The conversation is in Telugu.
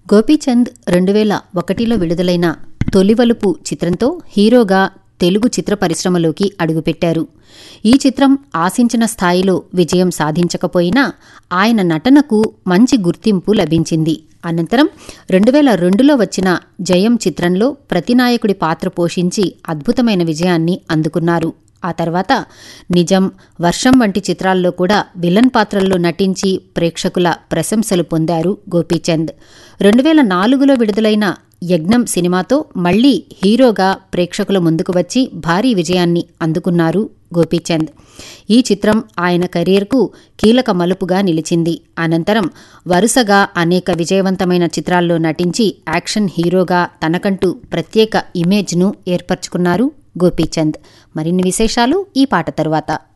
గోపీచంద్ రెండు వేల ఒకటిలో విడుదలైన తొలివలుపు చిత్రంతో హీరోగా తెలుగు చిత్ర పరిశ్రమలోకి అడుగుపెట్టారు ఈ చిత్రం ఆశించిన స్థాయిలో విజయం సాధించకపోయినా ఆయన నటనకు మంచి గుర్తింపు లభించింది అనంతరం రెండు వేల రెండులో వచ్చిన జయం చిత్రంలో ప్రతినాయకుడి పాత్ర పోషించి అద్భుతమైన విజయాన్ని అందుకున్నారు ఆ తర్వాత నిజం వర్షం వంటి చిత్రాల్లో కూడా విలన్ పాత్రల్లో నటించి ప్రేక్షకుల ప్రశంసలు పొందారు గోపీచంద్ రెండు వేల నాలుగులో విడుదలైన యజ్ఞం సినిమాతో మళ్లీ హీరోగా ప్రేక్షకుల ముందుకు వచ్చి భారీ విజయాన్ని అందుకున్నారు గోపీచంద్ ఈ చిత్రం ఆయన కెరీర్కు కీలక మలుపుగా నిలిచింది అనంతరం వరుసగా అనేక విజయవంతమైన చిత్రాల్లో నటించి యాక్షన్ హీరోగా తనకంటూ ప్రత్యేక ఇమేజ్ను ఏర్పరచుకున్నారు గోపీచంద్ మరిన్ని విశేషాలు ఈ పాట తరువాత